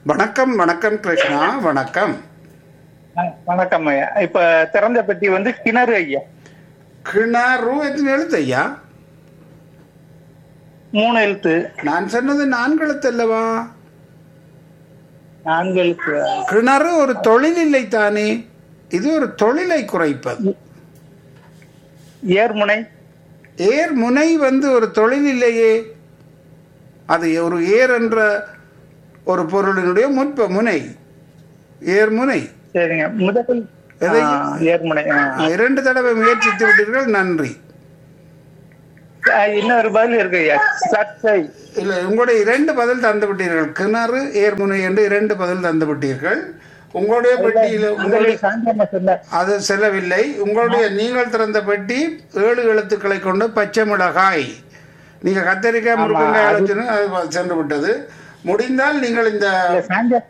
வணக்கம் வணக்கம் கிருஷ்ணா வணக்கம் அஹ் வணக்கம் ஐயா இப்ப திறந்த பெட்டி வந்து கிணறு ஐயா கிணறு எத்தனை எழுத்து ஐயா மூணு எழுத்து நான் சொன்னது நான்கு எழுத்து அல்லவா நான்கு எழுத்து கிணறு ஒரு தொழில் இல்லை தானே இது ஒரு தொழிலை குறைப்பது ஏர்முனை ஏர் முனை வந்து ஒரு தொழில் இல்லையே அது ஒரு ஏர் என்ற ஒரு பொருளினுடைய முற்ப முனை ஏர் முனை சரிங்க முதல் எதை? ஆஹ், ஏர்முனை ஆஹ். இரண்டு தடவை முயற்சித்து விட்டீர்கள் நன்றி அஹ் இன்னொரு பதில் இருக்கு ஐயா சர்ச்சை இல்லை உங்களுடைய இரண்டு பதில் தந்து விட்டீர்கள் கிணறு ஏர்முனை என்று இரண்டு பதில் தந்து விட்டீர்கள் உங்களுடைய பெட்டியில் உங்களுடைய முதலில் சாயந்தரமா சொன்ன அது செல்லவில்லை உங்களுடைய நீங்கள் திறந்த பெட்டி ஏழு எழுத்துக்களை கொண்டு பச்சை மிளகாய் நீங்க கத்தரிக்காய் முருங்கங்காய் அழைச்சுன்னு அது சென்று விட்டது முடிந்தால் நீங்கள் இந்த இல்ல, சாயந்தரம்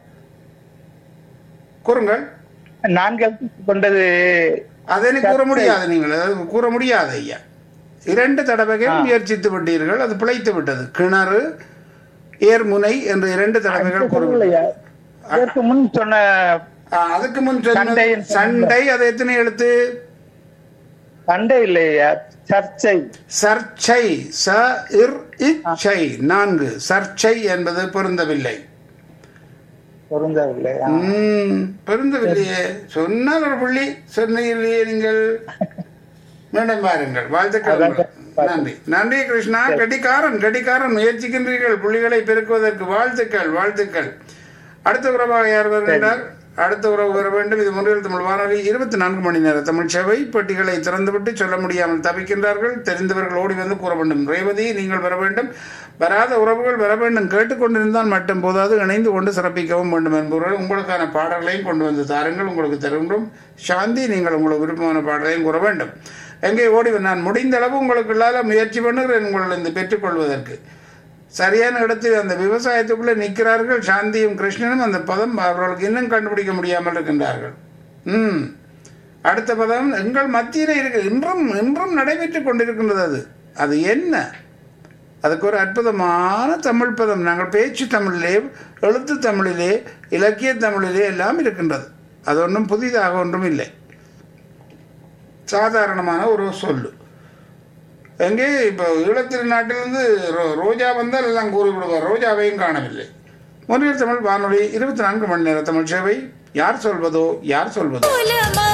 கூறுங்கள் நான்கு எழுத்து கொண்டது அதை கூற முடியாது நீங்கள் அது கூற முடியாது ஐயா இரண்டு தடவைகள் முயற்சித்து விட்டீர்கள் அது பிழைத்து விட்டது கிணறு ஏர்முனை என்று இரண்டு தடவைகள் கூற சொல்லலையா இதற்கு முன் சொன்ன ஆ, அதுக்கு முன் சொன்னது சண்டை. சண்டை அது எத்தனை எழுத்து சண்டை இல்லையா சர்ச்சை சர்ச்சை ச இர் இச்சை நான்கு சர்ச்சை என்பது பொருந்தவில்லை பொருந்தவில்லை ஆ. ம், பொருந்தவில்லையே சொன்னால் ஒரு புள்ளி சொன்னீங்களே நீங்கள் மீண்டும் பாருங்கள் வாழ்த்துக்கள் உங்களுக்கு. நன்றி நன்றி கிருஷ்ணா கடிகாரன் கடிகாரன் முயற்சிக்கின்றீர்கள் புள்ளிகளை பெருக்குவதற்கு வாழ்த்துக்கள் வாழ்த்துக்கள் அடுத்த உறவாக யார் வருகின்றார் அடுத்த உறவு வர வேண்டும் இது முன்றில் தமிழ் வானொலி இருபத்தி நான்கு மணி நேர தமிழ் சேவை பெட்டிகளை திறந்துவிட்டு சொல்ல முடியாமல் தவிக்கின்றார்கள் தெரிந்தவர்கள் ஓடி வந்து கூற வேண்டும் ரேவதி நீங்கள் வர வேண்டும் வராத உறவுகள் வர வேண்டும் கேட்டுக்கொண்டிருந்தால் மட்டும் போதாது இணைந்து கொண்டு சிறப்பிக்கவும் வேண்டும் என்பவர்கள் உங்களுக்கான பாடல்களையும் கொண்டு வந்து தாருங்கள் உங்களுக்கு தருகின்றோம் சாந்தி நீங்கள் உங்களுக்கு விருப்பமான பாடலையும் கூற வேண்டும் எங்கே ஓடி வ- நான் முடிந்த அளவு உங்களுக்கு இல்லாத முயற்சி பண்ணுகிறேன் உங்களை இந்த பெற்றுக்கொள்வதற்கு சரியான இடத்தில் அந்த விவசாயத்துக்குள்ளே நிற்கிறார்கள் சாந்தியும் கிருஷ்ணனும் அந்த பதம் அவர்களுக்கு இன்னும் கண்டுபிடிக்க முடியாமல் இருக்கின்றார்கள் ம் அடுத்த பதம் எங்கள் மத்தியிலே இருக்கு இன்றும் இன்றும் நடைபெற்றுக் கொண்டிருக்கின்றது அது அது என்ன அதுக்கு ஒரு அற்புதமான தமிழ் பதம் நாங்கள் பேச்சு தமிழிலே எழுத்து தமிழிலே இலக்கிய தமிழிலே எல்லாம் இருக்கின்றது அது ஒன்றும் புதிதாக ஒன்றும் இல்லை சாதாரணமான ஒரு சொல்லு எங்கே இப்போ ஈழத்திரு நாட்டிலிருந்து ரோ- ரோஜா வந்தால் எல்லாம் கூறிவிடுவார் ரோஜாவையும் காணவில்லை முன்னில் தமிழ் வானொலி இருபத்தி நான்கு மணி நேர தமிழ் சேவை யார் சொல்வதோ யார் சொல்வதோ மூலமா